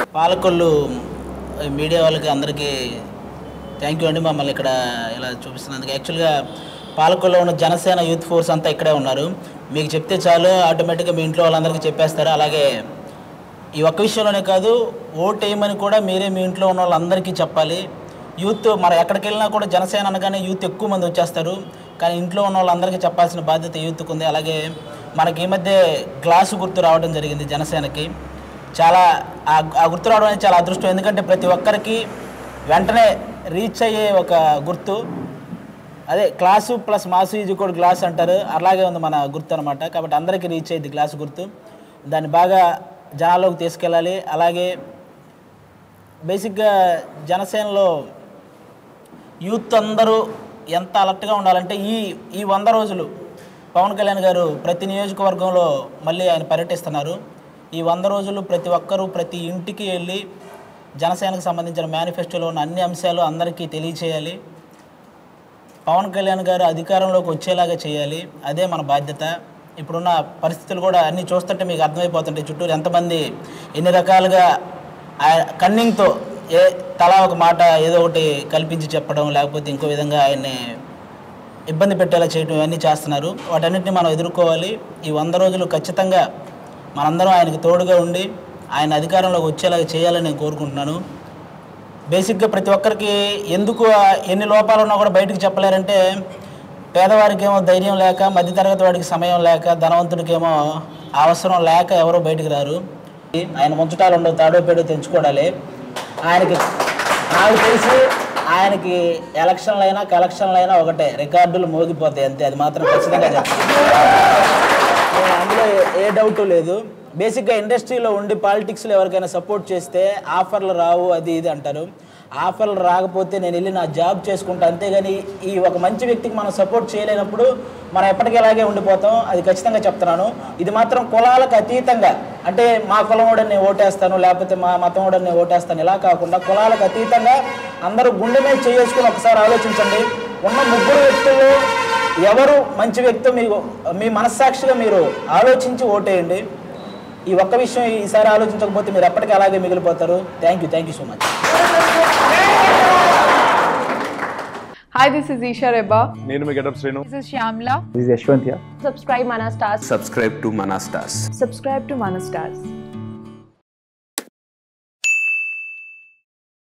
పాలకొల్లు ఈ మీడియా వాళ్ళకి అందరికీ థ్యాంక్ యూ అండి మమ్మల్ని ఇక్కడ ఇలా చూపిస్తున్నందుకు యాక్చువల్గా పాలకొల్లో ఉన్న జనసేన యూత్ ఫోర్స్ అంతా ఇక్కడే ఉన్నారు మీకు చెప్తే చాలు ఆటోమేటిక్గా మీ ఇంట్లో వాళ్ళందరికీ చెప్పేస్తారు అలాగే ఈ ఒక్క విషయంలోనే కాదు ఓట్ వేయమని కూడా మీరే మీ ఇంట్లో ఉన్న వాళ్ళందరికీ చెప్పాలి యూత్ మనం ఎక్కడికి వెళ్ళినా కూడా జనసేన అనగానే యూత్ ఎక్కువ మంది వచ్చేస్తారు కానీ ఇంట్లో ఉన్న వాళ్ళందరికీ చెప్పాల్సిన బాధ్యత యూత్కు ఉంది అలాగే మనకి ఈ మధ్య గ్లాసు గుర్తు రావడం జరిగింది జనసేనకి చాలా ఆ ఆ గుర్తు రావడం అనేది చాలా అదృష్టం ఎందుకంటే ప్రతి ఒక్కరికి వెంటనే రీచ్ అయ్యే ఒక గుర్తు అదే క్లాసు ప్లస్ మాసు ఈజ్ కూడా గ్లాస్ అంటారు అలాగే ఉంది మన గుర్తు అనమాట కాబట్టి అందరికీ రీచ్ అయ్యింది గ్లాసు గుర్తు దాన్ని బాగా జనాల్లోకి తీసుకెళ్ళాలి అలాగే బేసిక్గా జనసేనలో యూత్ అందరూ ఎంత అలర్ట్గా ఉండాలంటే ఈ ఈ వంద రోజులు పవన్ కళ్యాణ్ గారు ప్రతి నియోజకవర్గంలో మళ్ళీ ఆయన పర్యటిస్తున్నారు ఈ వంద రోజులు ప్రతి ఒక్కరూ ప్రతి ఇంటికి వెళ్ళి జనసేనకు సంబంధించిన మేనిఫెస్టోలో ఉన్న అన్ని అంశాలు అందరికీ తెలియచేయాలి పవన్ కళ్యాణ్ గారు అధికారంలోకి వచ్చేలాగా చేయాలి అదే మన బాధ్యత ఇప్పుడున్న పరిస్థితులు కూడా అన్నీ చూస్తుంటే మీకు అర్థమైపోతుంటాయి చుట్టూరు ఎంతమంది ఎన్ని రకాలుగా కన్నింగ్తో ఏ తలా ఒక మాట ఏదో ఒకటి కల్పించి చెప్పడం లేకపోతే ఇంకో విధంగా ఆయన్ని ఇబ్బంది పెట్టేలా చేయడం ఇవన్నీ చేస్తున్నారు వాటన్నిటిని మనం ఎదుర్కోవాలి ఈ వంద రోజులు ఖచ్చితంగా మనందరం ఆయనకు తోడుగా ఉండి ఆయన అధికారంలోకి వచ్చేలాగా చేయాలని నేను కోరుకుంటున్నాను బేసిక్గా ప్రతి ఒక్కరికి ఎందుకు ఆ ఎన్ని లోపాలు ఉన్నా కూడా బయటకు చెప్పలేరంటే పేదవారికి ఏమో ధైర్యం లేక మధ్యతరగతి వాడికి సమయం లేక ధనవంతుడికేమో అవసరం లేక ఎవరో బయటికి రారు ఆయన ముంచటాలు ఉండవు తాడో పేడో తెంచుకోవడాలి ఆయనకి నాకు తెలిసి ఆయనకి ఎలక్షన్లు అయినా కలెక్షన్లు అయినా ఒకటే రికార్డులు మోగిపోతాయి అంతే అది మాత్రం ఖచ్చితంగా చెప్తాను నేను అందులో ఏ- ఏ డౌట్ లేదు బేసిక్గా ఇండస్ట్రీలో ఉండి పాలిటిక్స్లో ఎవరికైనా సపోర్ట్ చేస్తే ఆఫర్లు రావు అది ఇది అంటారు ఆఫర్లు రాకపోతే నేను వెళ్ళి నా జాబ్ చేసుకుంటా అంతేగాని ఈ ఒక మంచి వ్యక్తికి మనం సపోర్ట్ చేయలేనప్పుడు మనం ఎప్పటికీ ఇలాగే ఉండిపోతాం అది ఖచ్చితంగా చెప్తున్నాను ఇది మాత్రం కులాలకు అతీతంగా అంటే మా కులం కూడా నేను ఓటేస్తాను లేకపోతే మా మతం కూడా నేను ఓటేస్తాను ఇలా కాకుండా కులాలకు అతీతంగా అందరూ గుండె మీద చేసుకుని ఒకసారి ఆలోచించండి ఉన్న ముగ్గురు వ్యక్తులు ఎవరు మంచి వ్యక్తో మీకు మీ మనస్సాక్షిగా మీరు ఆలోచించి ఓటేయండి ఈ ఒక్క విషయం ఈసారి ఆలోచించకపోతే మీరు ఎప్పటికీ అలాగే మిగిలిపోతారు thank you thank you so much Hi, this is Isha Reba. నేను మీ getup Srinu This is Shyamla. This is Yashwant here. subscribe Mana Stars. subscribe to Manastas. Subscribe to Mana Stars.